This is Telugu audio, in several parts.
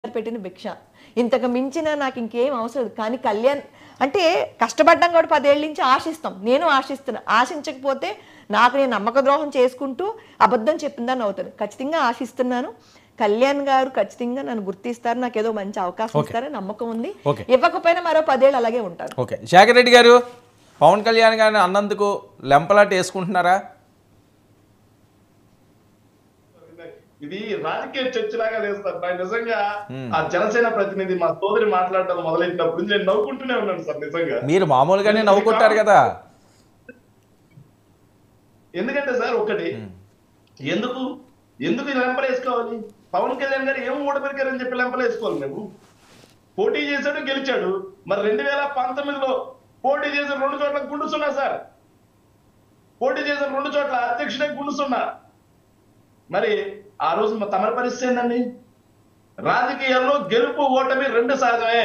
గారు పెట్టిన భిక్ష ఇంతకు మించిన నాకు ఇంకేం అవసరం లేదు కానీ కళ్యాణ్ అంటే కష్టపడ్డం కూడా పదేళ్ళ నుంచి ఆశిస్తాం నేను ఆశిస్తున్నా ఆశించకపోతే నాకు నేను నమ్మక ద్రోహం చేసుకుంటూ అబద్ధం చెప్పిందని అవుతాను ఖచ్చితంగా ఆశిస్తున్నాను కళ్యాణ్ గారు ఖచ్చితంగా నన్ను గుర్తిస్తారు నాకు ఏదో మంచి అవకాశం ఇస్తారని నమ్మకం ఉంది Okay. ఇవ్వకపోయినా మరో పదేళ్ళు అలాగే ఉంటాను ఓకే శేఖర్ రెడ్డి గారు పవన్ కళ్యాణ్ గారిని అన్నందుకు లెంపలాట వేసుకుంటున్నారా ఇది రాజకీయ చర్చలాగా లేదు సార్ నాకు నిజంగా ఆ జనసేన ప్రతినిధి మా సోదరి మాట్లాడటం మొదలైనప్పటి నుంచి నేను నవ్వుకుంటూనే ఉన్నాను సార్ నిజంగా మీరు మామూలుగానే నవ్వుకుంటారు కదా ఎందుకంటే సార్ ఒకటి ఎందుకు ఎందుకు ఈ లెంపలు వేసుకోవాలి పవన్ కళ్యాణ్ గారు ఏం ఓడబెరికారని చెప్పి లెంపలు వేసుకోవాలి మేము పోటీ చేశాడు గెలిచాడు మరి రెండు వేల పంతొమ్మిదిలో పోటీ చేసిన రెండు చోట్ల గుండు సున్నా సార్ పోటీ చేసిన రెండు చోట్ల అధ్యక్షుడే గుండు సున్నా మరి ఆ రోజు మా తమరి పరిస్థితి ఏందండి రాజకీయాల్లో గెలుపు ఓటమి రెండు సహజమే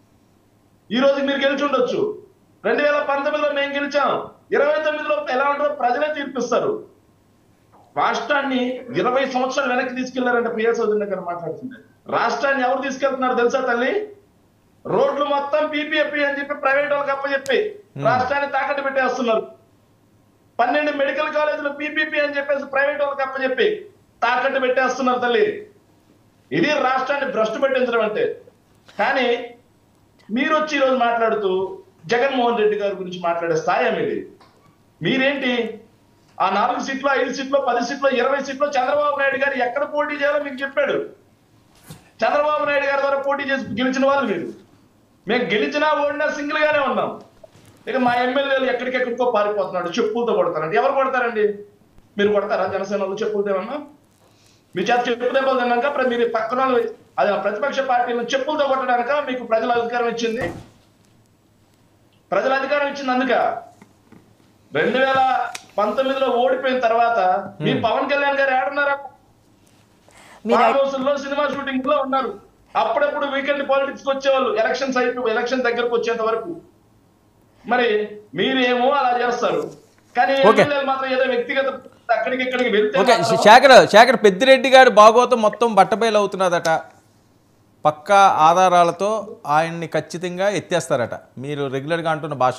ఈ రోజు మీరు గెలిచి ఉండొచ్చు రెండు వేల పంతొమ్మిదిలో మేము గెలిచాం ఇరవై తొమ్మిదిలో ఎలా ఉంటుందో ప్రజలే తీర్పిస్తారు రాష్ట్రాన్ని ఇరవై సంవత్సరాలు వెనక్కి తీసుకెళ్లారంటే పిఎస్ వదిన గారు మాట్లాడుతుంటే రాష్ట్రాన్ని ఎవరు తీసుకెళ్తున్నారు తెలుసా తల్లి రోడ్లు మొత్తం పీపీఎఫ్ అని చెప్పి ప్రైవేట్ వాళ్ళకి అప్పచెప్పి రాష్ట్రాన్ని తాకట్టు పెట్టేస్తున్నారు పన్నెండు మెడికల్ కాలేజీలు పీపీపీ అని చెప్పేసి ప్రైవేట్ వాళ్ళకి అప్పచెప్పి తాకట్టు పెట్టేస్తున్నారు తల్లి ఇది రాష్ట్రాన్ని భ్రష్టు పెట్టించడం అంటే కానీ మీరు వచ్చి ఈరోజు మాట్లాడుతూ జగన్మోహన్ రెడ్డి గారి గురించి మాట్లాడే స్థాయి మీది మీరేంటి ఆ నాలుగు సీట్లు ఐదు సీట్లు పది సీట్లు ఇరవై సీట్లు చంద్రబాబు నాయుడు గారు ఎక్కడ పోటీ చేయాలో మీకు చెప్పాడు చంద్రబాబు నాయుడు గారి ద్వారా పోటీ చేసి గెలిచిన వాళ్ళు మీరు మేము గెలిచినా ఓడినా సింగిల్ గానే ఉన్నాం ఇక మా ఎమ్మెల్యేలు ఎక్కడికెక్కడికో పారిపోతున్నాడు చెప్పులతో కొడతారండి ఎవరు కొడతారండి మీరు కొడతారా జనసేన వాళ్ళు చెప్పులతో ఏమన్నా మీ చేత చెప్పు దెబ్బలు తిన్నాక ప్ర- మీరు పక్కన వాళ్ళు- అది ఆ ప్రతిపక్ష పార్టీలను చెప్పులతో కొట్టడానిక మీకు ప్రజల అధికారం ఇచ్చింది ప్రజల అధికారం ఇచ్చింది అందుక రెండు వేల పంతొమ్మిదిలో ఓడిపోయిన తర్వాత మీ పవన్ కళ్యాణ్ గారు ఏడున్నారా మీరు ఫామ్ హౌస్ లో సినిమా షూటింగ్ లో ఉన్నారు అప్పుడప్పుడు వీకెండ్ పాలిటిక్స్ వచ్చేవాళ్ళు ఎలక్షన్స్ అయిపోయి ఎలక్షన్ దగ్గరకు వచ్చేంత వరకు మరి మీరేమో అలా చేస్తారు కానీ Okay. ఎమ్మెల్యేలు మాత్రం ఏదో వ్యక్తిగత అక్కడికి ఇక్కడికి వెళ్తే ఓకే మాత్రం శేఖర్ శేఖర్ పెద్దిరెడ్డి గారు బాగోతం మొత్తం బట్టబయలు అవుతున్నదట పక్కా ఆధారాలతో ఆయన్ని ఖచ్చితంగా ఎత్తేస్తారట మీరు రెగ్యులర్గా అంటున్న భాష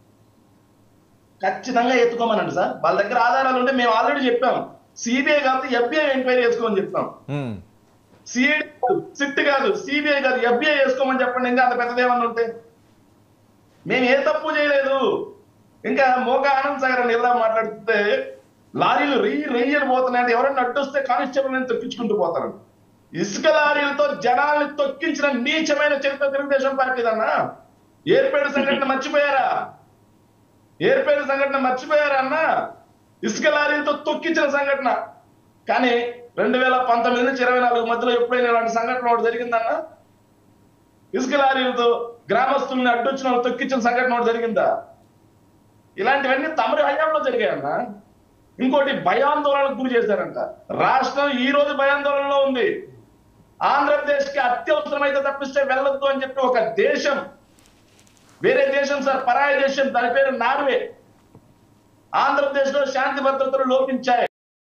ఖచ్చితంగా ఎత్తుకోమనండి సార్ వాళ్ళ దగ్గర ఆధారాలు ఉంటే మేము ఆల్రెడీ చెప్పాం సిబిఐ కాదు ఎఫ్బిఐ ఎంక్వైరీ చేసుకోమని చెప్తాం ఉమ్. సిఐడి సిట్ కాదు సిబిఐ కాదు ఎఫ్బిఐ చేసుకోమని చెప్పండి ఇంకా అంత పెద్దదేమన్నా ఉంటే మేము ఏ తప్పు చేయలేదు ఇంకా మోక ఆనంద్ సాగర్ అని ఇలా మాట్లాడుతుంటే లారీలు రెయ్యి రెయ్యని పోతున్నాయంటే ఎవరన్నా అడ్డొస్తే కానిస్టేబుల్ నేను తొక్కించుకుంటూ పోతారు ఇసుక లారీలతో జనాల్ని తొక్కించిన నీచమైన చరిత్ర తెలుగుదేశం పార్టీదన్నా ఏర్పేడు సంఘటన మర్చిపోయారా ఏర్పేడు సంఘటన మర్చిపోయారా అన్న ఇసుక లారీలతో తొక్కించిన సంఘటన కానీ రెండు వేల పంతొమ్మిది నుంచి ఇరవై నాలుగు మధ్యలో ఎప్పుడైనా ఇలాంటి సంఘటన ఒకటి జరిగిందన్న ఇసుక లారీలతో గ్రామస్తుల్ని అడ్డొచ్చిన వాళ్ళు తొక్కించిన సంఘటన ఒకటి జరిగిందా ఇలాంటివన్నీ తమరి హయాంలో జరిగాయన్న ఇంకోటి భయాందోళనకు గురి చేశారంట రాష్ట్రం ఈ రోజు భయాందోళనలో ఉంది ఆంధ్రప్రదేశ్ కి అత్యవసరమైతే తప్పిస్తే వెళ్ళొద్దు అని చెప్పి ఒక దేశం వేరే దేశం సార్ పరాయ దేశం దాని పేరు నార్వే ఆంధ్రప్రదేశ్ లో శాంతి భద్రతలు లోపించాయి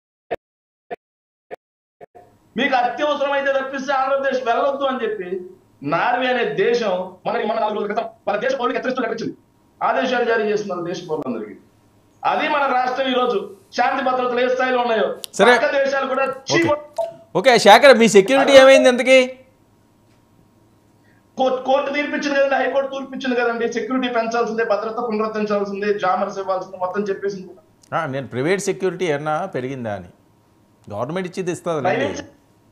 మీకు అత్యవసరమైతే తప్పిస్తే ఆంధ్రప్రదేశ్ వెళ్ళొద్దు అని చెప్పి నార్వే అనే దేశం మన మన నాలుగు రోజుల క్రితం మన దేశ పౌరులకు హెచ్చరిస్తూ ప్రకటించింది ఆదేశాలు జారీ చేస్తున్నారు దేశ పౌరులందరికీ అది మన రాష్ట్రం ఈ రోజు శాంతి భద్రతలు ఏ స్థాయిలో ఉన్నాయో సరే. పక్క దేశాలు కూడా చీ ఓకే ఓకే శేఖర్ మీ సెక్యూరిటీ ఏమైంది ఎంతకి కోర్టు కోర్టు తీర్పిచ్చింది కదండి హైకోర్టు తీర్పిచ్చింది కదండి సెక్యూరిటీ పెంచాల్సిందే భద్రత పునరుద్ధరించాల్సిందే జామర్స్ ఇవ్వాల్సిందే మొత్తం చెప్పేసింది ఆ, నేను ప్రైవేట్ సెక్యూరిటీ ఏమన్నా పెరిగిందా అని గవర్నమెంట్ ఇచ్చేది ఇస్తుంది ప్రైవేట్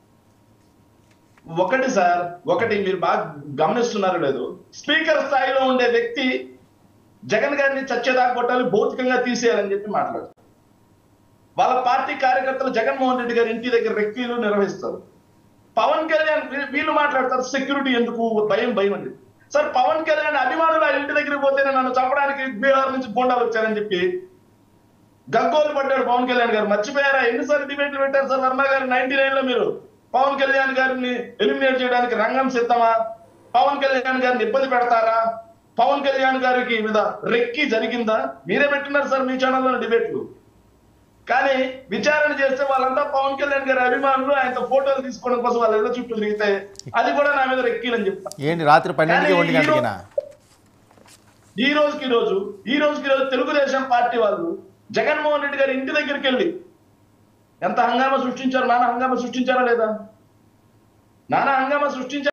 ఒకటి సార్ ఒకటి మీరు బాగా గమనిస్తున్నారు లేదు స్పీకర్ స్థాయిలో ఉండే వ్యక్తి జగన్ గారిని చచ్చేదాకా కొట్టాలి భౌతికంగా తీసేయాలని చెప్పి మాట్లాడు వాళ్ళ పార్టీ కార్యకర్తలు జగన్మోహన్ రెడ్డి గారి ఇంటి దగ్గర రెక్కీలు నిర్వహిస్తారు పవన్ కళ్యాణ్ వీ- వీళ్ళు మాట్లాడతారు సెక్యూరిటీ ఎందుకు భయం భయం అని చెప్పి. సార్ పవన్ కళ్యాణ్ అభిమానులు ఆ ఇంటి దగ్గరికి పోతేనే నన్ను చంపడానికి బీహార్ నుంచి గోండాలు వచ్చారని చెప్పి గగ్గోలు పడ్డాడు పవన్ కళ్యాణ్ గారు మర్చిపోయారా ఎన్నిసార్లు డిబేట్లు పెట్టారు సార్ వర్మ గారు నైన్టీ నైన్ లో మీరు పవన్ కళ్యాణ్ గారిని ఎలిమినేట్ చేయడానికి రంగం సిద్ధమా పవన్ కళ్యాణ్ గారిని ఇబ్బంది పెడతారా పవన్ కళ్యాణ్ గారికి మీద రెక్కి జరిగిందా మీరే పెట్టినారు సార్ మీ ఛానల్లో డిబేట్లు కానీ విచారణ చేస్తే వాళ్ళంతా పవన్ కళ్యాణ్ గారి అభిమానులు ఆయనతో ఫోటోలు తీసుకోవడం కోసం వాళ్ళ ఇళ్ళ చుట్టూ తిరిగితే అది కూడా నా మీద రెక్కీలని చెప్తా ఏంటి రాత్రి పన్నెండుకి కానీ ఒంటి ఈ గంటకినా ఈ రోజుకి ఈ రోజు ఈ రోజుకి ఈ రోజు తెలుగుదేశం పార్టీ వాళ్ళు జగన్మోహన్ రెడ్డి గారి ఇంటి దగ్గరికి వెళ్ళి ఎంత హంగామా సృష్టించారు నాన్న హంగామా సృష్టించారా లేదా నానా హంగామా సృష్టించారు